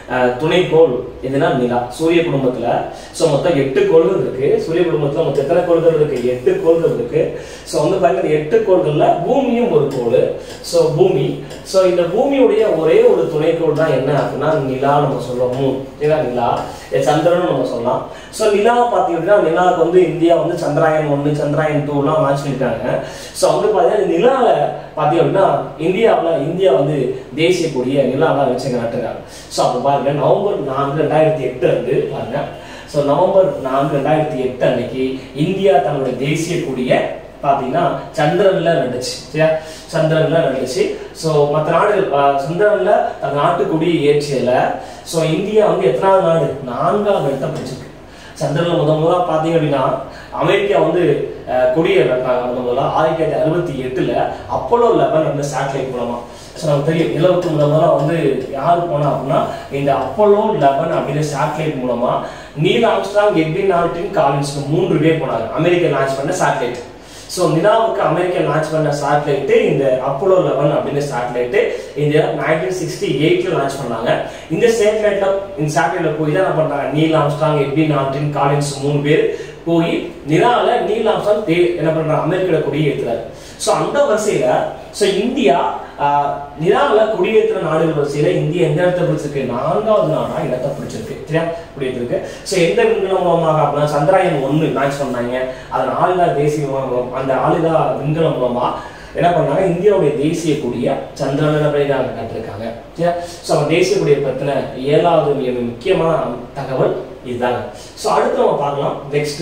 அஹ், துணைக்கோள் எதுனா நிலா சூரிய குடும்பத்துல ஸோ மொத்தம் எட்டு கோள்கள் இருக்கு சூரிய குடும்பத்துல மொத்தம் எத்தனை கோள்கள் இருக்கு எட்டு கோள்கள் இருக்கு ஸோ வந்து பாருங்க இந்த எட்டு கோள்கள்ல பூமியும் ஒரு கோள் ஸோ பூமி ஸோ இந்த பூமியுடைய ஒரே ஒரு துணைக்கோள் தான் என்ன அப்படின்னா நிலா நம்ம சொல்லுவோம் மூன் ஏன்னா நிலா இது சந்திரன் நம்ம சொல்லலாம் ஸோ நிலாவை பார்த்தீங்க அப்படின்னா நிலாவுக்கு வந்து இந்தியா வந்து சந்திராயன் ஒன்று சந்திராயன் டூலாம் லான்ச் பண்ணியிருக்காங்க ஸோ வந்து பார்த்தீங்கன்னா நிலாவில் பார்த்தீங்க அப்படின்னா இந்தியாவில் இந்தியா வந்து தேசிய கொடிய நிலாவில் வச்சு நாட்டுறாங்க ஸோ அப்போ பாருங்க நவம்பர் நான்கு ரெண்டாயிரத்தி எட்டு வந்து பாருங்க ஸோ நவம்பர் நான்கு ரெண்டாயிரத்தி எட்டு அன்னைக்கு இந்தியா தன்னுடைய தேசிய கொடிய பார்த்தீங்கன்னா சந்திரன்ல நட்டுச்சு சரியா சந்திரன்ல நட்டுச்சு ஸோ மற்ற நாடுகள் ஆஹ், சந்திரன்ல தன் நாட்டுக்குடி ஏற்றியல ஸோ இந்தியா வந்து எத்தனாவது நாடு நான்காவது இடத்தை பிடிச்சிருக்கு சந்திரன்ல முத முதலா பார்த்தீங்க அப்படின்னா அமெரிக்கா வந்து அஹ், கொடியேறாங்க முத முதல்ல ஆயிரத்தி தொள்ளாயிரத்தி அறுபத்தி எட்டுல அப்போலோ லெவன் அப்படின்ற சேட்டலைட் மூலமா ஸோ நமக்கு தெரியும் நிலவுக்கு முத முதல்ல வந்து யார் போனா அப்படின்னா இந்த அப்போலோ லெவன் அப்படின்ற சேட்டலைட் மூலமா Neil Armstrong Edwin Aldrin Collins மூன்று பேர் போனாங்க அமெரிக்கா லான்ச் பண்ண சேட்டலைட் ஸோ நிலாவுக்கு அமெரிக்கா லான்ச் பண்ண சேட்டலைட்டு இந்த அப்போலோ லெவன் அப்படின்னு சேட்டலைட்டு இந்த நைன்டீன் சிக்ஸ்டி எயிட்ல லான்ச் பண்ணாங்க இந்த சேட்டலைட்ல இந்த சேட்டலைட்ல போய் தான் என்ன பண்றாங்க Neil Armstrong Edwin Aldrin Collins மூணு பேர் போய் நிலால நீல் ஆம்ஸ்ட்ராங் தே- என்ன பண்றாங்க அமெரிக்கோட கொடியை ஏற்றுறாரு ஸோ அந்த வரிசையில ஸோ இந்தியா ஆஹ், நிலாவுல குடியேற்ற நாடுகள் வரிசையில இந்தியா எந்த இடத்தை பிடிச்சிருக்கு நான்காவது நாடா இடத்தை பிடிச்சிருக்கு சரியா குடியேற்றிருக்கு ஸோ எந்த விண்கலம் மூலமாக அப்படின்னா சந்திராயன் ஒன்று லான்ச் பண்ணாங்க அது ஆளில்லா தேசிய விமானம் மூலம் அந்த ஆளில்லா விண்கலம் மூலமா என்ன பண்ணாங்க இந்தியாவுடைய தேசிய கொடிய சந்திரன் என்ன பண்ணிருக்காங்க கட்டிருக்காங்க சரியா ஸோ அவங்க தேசிய கொடியை பத்தின ஏழாவது மிக முக்கியமான தகவல் இதுதாங்க ஸோ அடுத்து நம்ம பார்க்கலாம் நெக்ஸ்ட்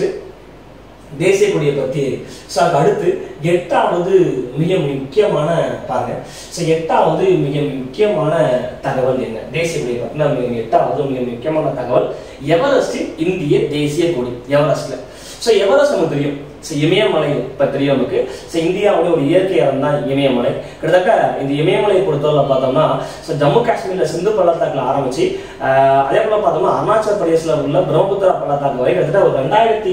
தேசிய கொடியை பத்தி ஸோ அதுக்கு அடுத்து எட்டாவது மிக முக்கியமான பாருங்க ஸோ எட்டாவது மிக முக்கியமான தகவல் என்ன தேசிய கொடியை பத்தின மிக எட்டாவது மிக முக்கியமான தகவல் எவரெஸ்ட் இந்திய தேசிய கொடி எவரெஸ்ட்ல ஸோ எவரெஸ்ட் நமக்கு தெரியும் ஸோ இமயமலை பற்றி தெரியும் நமக்கு ஸோ இந்தியாவுடைய ஒரு இயற்கை இடம் தான் இமயமலை கிட்டத்தட்ட இந்த இமயமலையை பொறுத்தவரை பார்த்தோம்னா ஸோ ஜம்மு காஷ்மீர்ல சிந்து பள்ளத்தாக்கில் ஆரம்பிச்சு ஆஹ், அதே போல பார்த்தோம்னா அருணாச்சல் பிரதேசில் உள்ள பிரம்மபுத்திரா பள்ளத்தாக்கு வரை கிட்டத்தட்ட ஒரு ரெண்டாயிரத்தி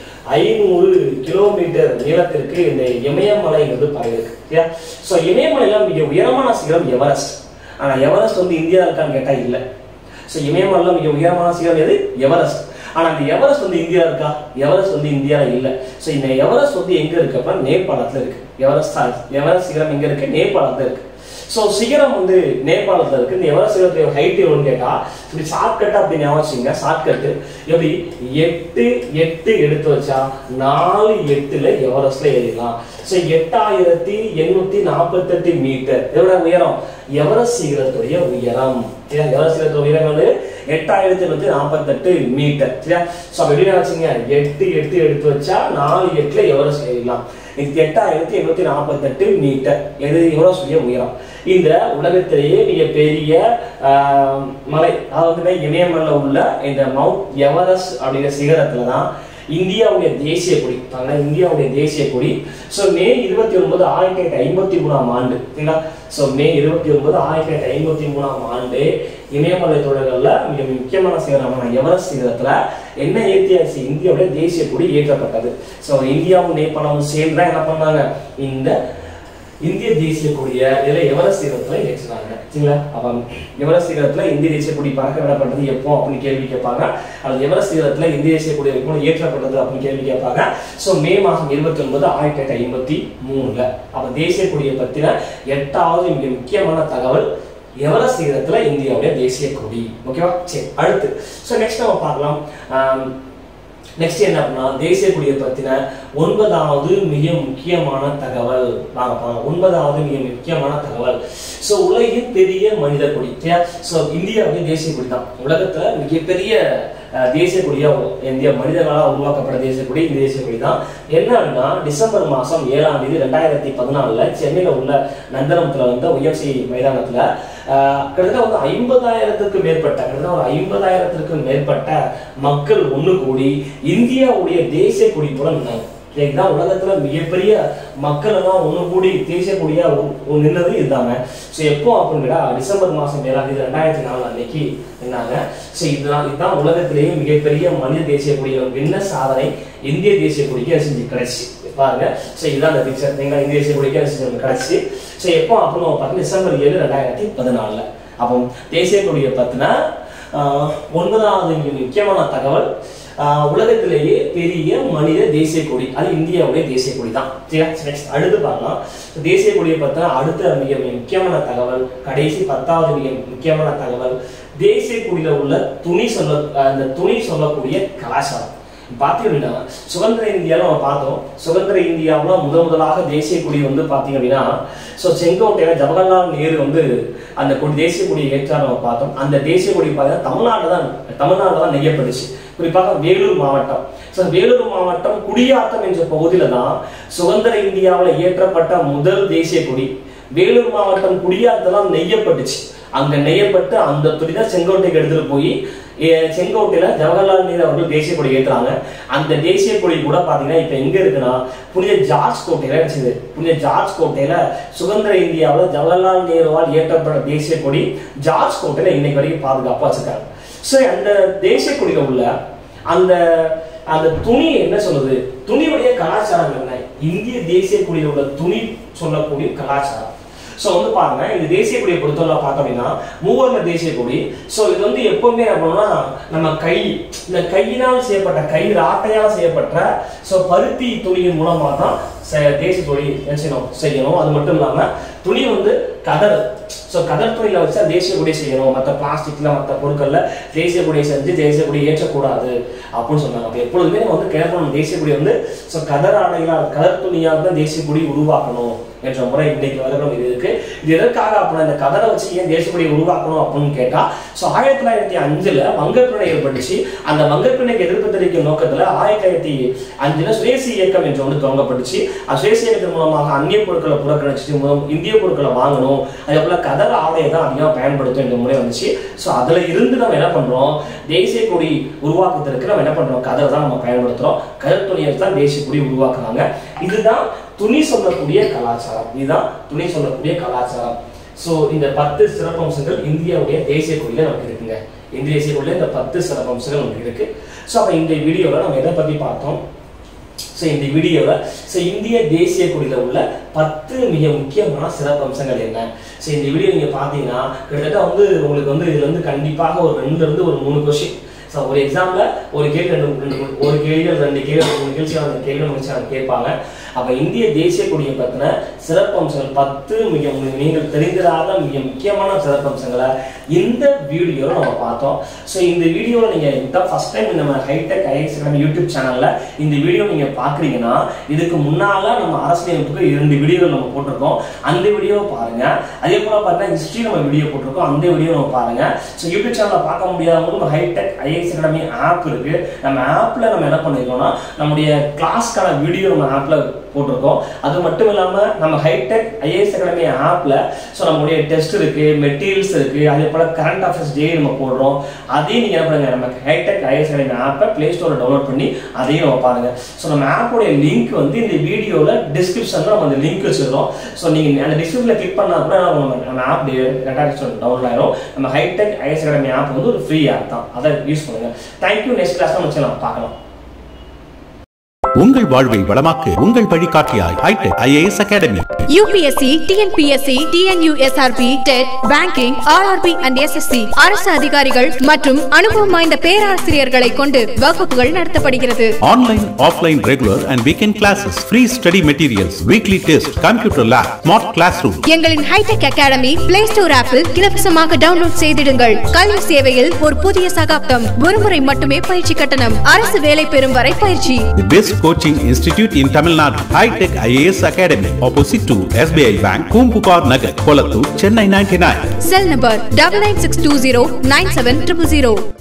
ஐநூறு கிலோமீட்டர் நீளத்திற்கு இந்த இமயமலைங்கிறது பரவிருக்கு சரியா ஸோ இமயமலையில மிக உயரமான சிகரம் எவரெஸ்ட் ஆனா எவரெஸ்ட் வந்து இந்தியா இருக்கான்னு கேட்டா இல்லை ஸோ இமயமலையில் மிக உயரமான சிகரம் எது எவரெஸ்ட் ஆனா இந்த எவரெஸ்ட் வந்து இந்தியா இருக்கா எவரெஸ்ட் வந்து இந்தியாவில் இல்லை ஸோ இந்த எவரெஸ்ட் வந்து எங்க இருக்கு அப்படின்னா நேபாளத்துல இருக்கு எவரெஸ்ட் எவரெஸ்ட் சிகரம் எங்க இருக்கு நேபாளத்துல இருக்கு ஸோ சிகரம் வந்து நேபாளத்துல இருக்கு இந்த எவரெஸ்ட் சிகரத்துடைய ஹைட் எவ்வளோன்னு கேட்டா இப்படி ஷார்ட்கட் அப்படி ஞாபகம் வச்சுங்க ஷார்ட்கட்டு எப்படி எட்டு எட்டு எடுத்து வச்சா நாலு எட்டுல எவரெஸ்ட்ல ஏறிடலாம் ஸோ எட்டாயிரத்தி எண்ணூத்தி நாற்பத்தெட்டு மீட்டர் எவ்வளோ உயரம் எவரெஸ்ட் சிகரத்துடைய உயரம் சரியா எவரெஸ்ட் சிகரத்துடைய உயரம் வந்து எட்டாயிரத்தி எண்ணூத்தி நாற்பத்தெட்டு மீட்டர் சரியா ஸோ அப்போ எப்படி வச்சுங்க எட்டு எட்டு எடுத்து வச்சா நாலு எட்டுல எவரெஸ்ட் ஏறிடலாம் இது எட்டாயிரத்தி எண்ணூத்தி நாற்பத்தெட்டு மீட்டர் எது எவரெஸ்டுடைய உயரம் இந்த உலகத்திலேயே மிகப்பெரிய ஆஹ், மலை அதாவது இமயமலையில் உள்ள இந்த மவுண்ட் எவரெஸ்ட் அப்படிங்கிற சிகரத்துல தான் இந்தியாவுடைய தேசிய கொடி பாருங்க, இந்தியாவுடைய தேசிய கொடி ஸோ மே இருபத்தி ஒன்பது ஆயிரத்தி தொள்ளாயிரத்தி ஐம்பத்தி மூணாம் ஆண்டு சரிங்களா ஸோ மே இருபத்தி ஒன்பது ஆயிரத்தி தொள்ளாயிரத்தி ஐம்பத்தி மூணாம் ஆண்டு இமயமலை தொடர்கள்ல மிக முக்கியமான சிகரமான எவரெஸ்ட் சிகரத்துல என்ன ஏற்றியாச்சு இந்தியாவுடைய தேசிய கொடி ஏற்றப்பட்டது ஸோ இந்தியாவும் நேபாளமும் சேர்ந்து தான் என்ன பண்ணாங்க இந்த இந்திய தேசிய கொடியை இதில் எவரெஸ்ட் சிகரத்துல ஏற்றினாங்க சரிங்களா அப்போ எவரெஸ்ட் சிகரத்துல இந்திய தேசிய கொடி பறக்க விடப்பட்டது எப்போ அப்படின்னு கேள்வி கேட்பாங்க அது எவரெஸ்ட் சிகரத்துல இந்திய தேசிய கொடி எப்போ ஏற்றப்பட்டது அப்படின்னு கேள்வி கேட்பாங்க ஸோ மே மாதம் இருபத்தி ஒன்பது ஆயிரத்தி தொள்ளாயிரத்தி ஐம்பத்தி மூணுல அப்போ தேசிய கொடியை பத்தின எட்டாவது மிக முக்கியமான தகவல் எவரெஸ்ட் சிகரத்துல இந்தியாவுடைய தேசிய கொடி ஓகேவா சரி அடுத்து ஸோ நெக்ஸ்ட் நம்ம பார்க்கலாம் ஆம், நெக்ஸ்ட் என்ன அப்படின்னா தேசிய கொடியை பத்தின ஒன்பதாவது மிக முக்கியமான தகவல் வாங்க பார்க்கலாம் ஒன்பதாவது மிக முக்கியமான தகவல் ஸோ உலகின் பெரிய மனித கொடி ஸோ இந்தியாவுடைய தேசிய கொடி தான் உலகத்துல மிகப்பெரிய அஹ், தேசிய கொடியா உ- இந்திய மனிதர்களால் உருவாக்கப்பட்ட தேசிய கொடி இந்த தேசிய கொடி தான் என்ன அப்படின்னா டிசம்பர் மாசம் ஏழாம் தேதி ரெண்டாயிரத்தி பதினாலுல சென்னையில உள்ள நந்தனத்துல வந்து உயர்ச்சி மைதானத்துல ஆஹ், கிட்டத்தட்ட வந்து ஐம்பதாயிரத்துக்கு மேற்பட்ட கிட்டத்தட்ட ஒரு ஐம்பதாயிரத்திற்கும் மேற்பட்ட மக்கள் ஒண்ணு கூடி இந்தியாவுடைய தேசிய கொடி கூட நின்னாங்க இதுதான் உலகத்துல மிகப்பெரிய மக்கள் எல்லாம் ஒண்ணு கூடி தேசிய கொடியா ஒ- ஒ- நின்னது இதுதாங்க ஸோ எப்போ அப்படின்னா டிசம்பர் மாசம் ஏழாம் தேதி ரெண்டாயிரத்தி நாலு அன்னைக்கு நின்னாங்க ஸோ இதுதான் இதுதான் உலகத்திலேயே மிகப்பெரிய மனித தேசிய கொடியை விண்ண சாதனை இந்திய தேசிய கொடிக்கு செஞ்சு கிடைச்சி பாருங்க ஸோ இதுதான் அந்த பிக்சர் நீங்க இந்திய தேசிய கொடிக்கு செஞ்சு கிடைச்சி ஸோ எப்போ அப்படின்னு பார்த்தீங்கன்னா டிசம்பர் ஏழு ரெண்டாயிரத்தி பதினாலுல அப்போ தேசிய கொடியை பத்தின ஆஹ் ஒன்பதாவது இங்க முக்கியமான தகவல் ஆஹ் உலகத்திலேயே பெரிய மனித தேசிய கொடி அது இந்தியாவுடைய தேசிய கொடி தான் சரியா நெக்ஸ்ட் அடுத்து பார்க்கலாம் தேசிய கொடியை பார்த்தா அடுத்த மிக மிக முக்கியமான தகவல் கடைசி பத்தாவது மிக முக்கியமான தகவல் தேசிய கொடியில உள்ள துணி சொல்ல அந்த துணி சொல்லக்கூடிய கலாச்சாரம் பார்த்தீங்க அப்படின்னா சுதந்திர இந்தியாவில் நம்ம பார்த்தோம் சுதந்திர இந்தியாவில் முதல் முதலாக தேசிய கொடி வந்து பார்த்தீங்க அப்படின்னா ஸோ செங்கோட்டையில ஜவஹர்லால் நேரு வந்து அந்த கொடி தேசிய கொடியை ஏற்றார் நம்ம பார்த்தோம் அந்த தேசிய கொடி பார்த்தீங்கன்னா தமிழ்நாடு தான் தமிழ்நாடு தான் நெய்யப்பட்டுச்சு குறிப்பாக வேலூர் மாவட்டம் ஸோ வேலூர் மாவட்டம் குடியாத்தம் என்ற பகுதியில தான் சுதந்திர இந்தியாவில் ஏற்றப்பட்ட முதல் தேசிய கொடி வேலூர் மாவட்டம் குடியாத்தம் நெய்யப்பட்டுச்சு அங்க நெய்யப்பட்டு அந்த துணி தான் செங்கோட்டைக்கு எடுத்துட்டு போய் ஏ- செங்கோட்டையில ஜவஹர்லால் நேரு அவர்கள் தேசிய கொடி ஏற்றுறாங்க அந்த தேசிய கொடி கூட பாத்தீங்கன்னா இப்ப எங்க இருக்குன்னா புனித ஜார்ஜ் கோட்டையில இருக்குது புனித ஜார்ஜ் கோட்டையில சுதந்திர இந்தியாவில் ஜவஹர்லால் நேருவால் ஏற்றப்பட்ட தேசிய கொடி ஜார்ஜ் கோட்டையில இன்னைக்கு வரைக்கும் பாதுகாப்பா வச்சிருக்காங்க ஸோ அந்த தேசிய கொடியில உள்ள அந்த அந்த துணி என்ன சொல்லுது துணியுடைய கலாச்சாரம் என்ன இந்திய தேசிய கொடியில உள்ள துணி சொல்லக்கூடிய கலாச்சாரம் ஸோ வந்து பாருங்க இந்த தேசிய கொடியை பொறுத்தவரை பார்த்தோம் அப்படின்னா மூவர்ண தேசிய கொடி ஸோ இது வந்து எப்பவுமே என்ன பண்ணணும்னா நம்ம கை இந்த கையினால் செய்யப்பட்ட கை ராட்டையால் செய்யப்பட்ட ஸோ பருத்தி துணியின் மூலமாக தான் செ- தேசிய கொடி என்ன செய்யணும் செய்யணும் அது மட்டும் இல்லாம துணி வந்து கதர் ஸோ கதர் துணியில வச்சா தேசிய கொடி செய்யணும் மற்ற பிளாஸ்டிக்ல மற்ற பொருட்கள்ல தேசிய கொடியை செஞ்சு தேசிய கொடி ஏற்றக்கூடாது அப்படின்னு சொன்னாங்க அப்போ எப்பொழுதுமே நம்ம வந்து கேட்கணும் தேசிய கொடி வந்து ஸோ கதர் ஆடைகளால் கதர் துணியால் தான் தேசிய கொடி உருவாக்கணும் என்ற முறை இன்னைக்கு வரைக்கும் இது இருக்கு இது எதற்காக அப்படின்னா இந்த கதரை வச்சு ஏன் தேசிய கொடியை உருவாக்கணும் அப்படின்னு கேட்டா ஸோ ஆயிரத்தி தொள்ளாயிரத்தி அஞ்சுல வங்கப்பிணை ஏற்பட்டுச்சு அந்த வங்கப்பிணைக்கு எதிர்ப்பு தெரிவிக்கும் நோக்கத்துல ஆயிரத்தி தொள்ளாயிரத்தி அஞ்சுல சுதேசி இயக்கம் என்று ஒன்று துவங்கப்பட்டுச்சு அந்த சுதேசி இயக்கத்தின் மூலமாக அந்நிய பொருட்களை புறக்கணிச்சு மூலம் இந்திய பொருட்களை வாங்கணும் அதே போல கதர் ஆடையை தான் அதிகமாக பயன்படுத்தும் இந்த முறை வந்துச்சு ஸோ அதுல இருந்து நம்ம என்ன பண்றோம் தேசிய கொடி உருவாக்கத்திற்கு நம்ம என்ன பண்றோம் கதர் தான் நம்ம பயன்படுத்துறோம் கதர் துணியை வச்சு தான் தேசிய கொடி உருவாக்குறாங்க இதுதான் துணி சொல்லக்கூடிய கலாச்சாரம் இதுதான் துணி சொல்லக்கூடிய கலாச்சாரம் ஸோ இந்த பத்து சிறப்பம்சங்கள் இந்தியாவுடைய தேசிய கொடியில நமக்கு இருக்குங்க இந்திய தேசிய கொடியில இந்த பத்து சிறப்பம்சங்கள் நமக்கு இருக்கு ஸோ அப்போ இந்த வீடியோவில் நம்ம எதை பத்தி பார்த்தோம் ஸோ இந்த வீடியோவில் ஸோ இந்திய தேசிய கொடியில் உள்ள பத்து மிக முக்கியமான சிறப்பம்சங்கள் என்ன ஸோ இந்த வீடியோ நீங்கள் பார்த்தீங்கன்னா கிட்டத்தட்ட வந்து உங்களுக்கு வந்து இதுல இருந்து கண்டிப்பாக ஒரு ரெண்டுல இருந்து ஒரு மூணு கொஸ்டின் ஸோ ஒரு எக்ஸாம்ல ஒரு கேள்வி ரெண்டு ரெண்டு மூணு- ஒரு கேள்வி ரெண்டு கேள்வி மூணு கேள்வி அந்த கேள்வி முடிச்சு அவங்க கேட்பாங்க அப்ப இந்திய தேசிய கொடியை பத்தின சிறப்பம்சங்கள் பத்து மிக மு- நீங்கள் தெரிந்திராத மிக முக்கியமான சிறப்பம்சங்களை இந்த வீடியோவில் நம்ம பார்த்தோம் ஸோ இந்த வீடியோவில் நீங்கள் இதான் ஃபர்ஸ்ட் டைம் நம்ம ஹைடெக் ஐஎஸ் நம்ம யூடியூப் சேனல்ல இந்த வீடியோ நீங்க பார்க்குறீங்கன்னா இதுக்கு முன்னால நம்ம அரசியலமைப்புக்கு இரண்டு வீடியோகள் நம்ம போட்டிருக்கோம் அந்த வீடியோவை பாருங்க அதே போல பார்த்தீங்கன்னா ஹிஸ்ட்ரி நம்ம வீடியோ போட்டிருக்கோம் அந்த வீடியோ நம்ம பாருங்க ஸோ யூடியூப் சேனலை பார்க்க முடியாதவங்க நம்ம ஹைடெக் ஐஎஸ் அகாடமி ஆப் இருக்கு நம்ம ஆப்ல நம்ம என்ன பண்ணிருக்கோம்னா நம்முடைய கிளாஸ்க்கான வீடியோ நம்ம ஆப்ல போட்டிருக்கோம் அது மட்டும் இல்லாம நம்ம ஹைடெக் ஐஏஎஸ் அகாடமி ஆப்ல ஸோ நம்மளுடைய டெஸ்ட் இருக்கு மெட்டீரியல்ஸ் இருக்கு அதே போல கரண்ட் அஃபேர்ஸ் டே நம்ம போடுறோம் அதையும் நீங்க என்ன பண்ணுங்க நம்ம ஹைடெக் ஐஏஎஸ் அகாடமி ஆப்பை பிளே ஸ்டோர்ல டவுன்லோட் பண்ணி அதையும் நம்ம பாருங்க ஸோ நம்ம ஆப்போடைய லிங்க் வந்து இந்த வீடியோல டிஸ்கிரிப்ஷன்ல நம்ம அந்த லிங்க் வச்சிருக்கோம் ஸோ நீங்க அந்த டிஸ்கிரிப்ஷன்ல கிளிக் பண்ணா கூட நம்ம நம்ம ஆப் டவுன்லோட் ஆயிரும் நம்ம ஹைடெக் ஐஎஸ் அகாடமி ஆப் வந்து ஒரு ஃப்ரீ ஆப் தான் அதை யூஸ் பண்ணுங்க தேங்க்யூ நெக்ஸ்ட் கிளாஸ் நம்ம வச்சுக்கலாம் பார்க்கலாம் உங்கள் வாழ்வை வளமாக்க உங்கள் வழிகாட்டியாய் hitech IAS academy UPSC TNPSC TNUSRB TET banking RRB and SSC அரசு அதிகாரிகள் மற்றும் அனுபவம் வாய்ந்த பேராசிரியர்களை கொண்டு வகுப்புகள் நடத்தப்படுகிறது online offline regular and weekend classes free study materials weekly test computer lab smart class room எங்களின் ஹைடெக் அகாடமி பிளே ஸ்டோர் ஆப்பில் இலவசமாக டவுன்லோட் செய்திடுங்கள் கல்வி சேவையில் ஒரு புதிய சகாப்தம் ஒருமுறை மட்டுமே பயிற்சி கட்டணம் அரசு வேலை பெறும் வரை பயிற்சி The best coaching institute in Tamil Nadu, High Tech IAS Academy, opposite to SBI Bank, Kumpupar Nagar, Kolattur, Chennai 99. Cell number double nine six two zero nine seven triple zero